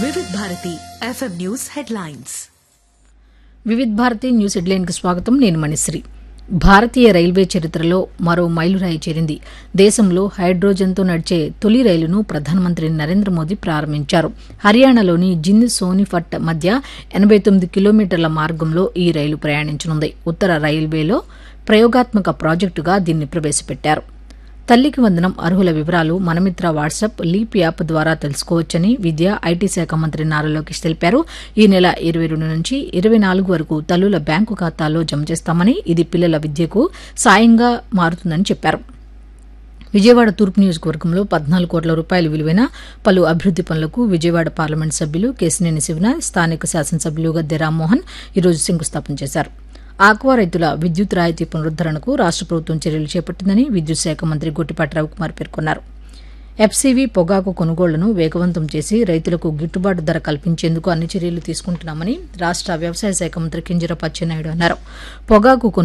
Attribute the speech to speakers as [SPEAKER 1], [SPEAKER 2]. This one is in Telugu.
[SPEAKER 1] వివిధ Bharati FM news headlines
[SPEAKER 2] Vividh Bharati news హెడ్లైన్కి స్వాగతం నేను మణిశ్రీ భారతీయ రైల్వే చరిత్రలో మరో మైలురాయి చేరింది దేశంలో హైడ్రోజన్తో నడిచే తొలి రైలును ప్రధానమంత్రి నరేంద్ర మోదీ ప్రారంభించారు హర్యానాలోని జింద్ సోనిఫట్ మధ్య ఎనబై తొమ్మిది కిలోమీటర్ల మార్గంలో ఈ రైలు ప్రయాణించనుంది ఉత్తర రైల్వేలో ప్రయోగాత్మక ప్రాజెక్టుగా దీన్ని ప్రవేశపెట్టారు తల్లికి వందనం అర్హుల వివరాలు మనమిత్ర వాట్సాప్ లీప్ యాప్ ద్వారా తెలుసుకోవచ్చని విద్య ఐటీ శాఖ మంత్రి నారా లోకేష్ తెలిపారు ఈ నెల ఇరవై రెండు నుంచి ఇరవై నాలుగు వరకు తల్లుల బ్యాంకు ఖాతాల్లో జమ చేస్తామని ఇది పిల్లల విద్యకు సాయంగా మారుతుందని చెప్పారు విజయవాడ తూర్పు నియోజకవర్గంలో పద్నాలుగు కోట్ల రూపాయల విలువైన పలు అభివృద్ది పనులకు విజయవాడ పార్లమెంట్ సభ్యులు కేసినేని శివనాథ్ స్థానిక శాసనసభ్యులు గద్దె రామ్మోహన్ ఈరోజు శంకుస్థాపన చేశారు ఆక్వా రైతుల విద్యుత్ రాయితీ పునరుద్దరణకు రాష్ట ప్రభుత్వం చర్యలు చేపట్టిందని విద్యుత్ శాఖ మంత్రి గొట్టిపాటి రవికుమార్ పేర్కొన్నారు ఎఫ్సీవీ పొగాకు కొనుగోళ్లను వేగవంతం చేసి రైతులకు గిట్టుబాటు ధర కల్పించేందుకు అన్ని చర్యలు తీసుకుంటున్నామని రాష్ట వ్యవసాయ శాఖ మంత్రి కింజరాపు అచ్చెన్నాయుడు అన్నారు పొగాకు కొను-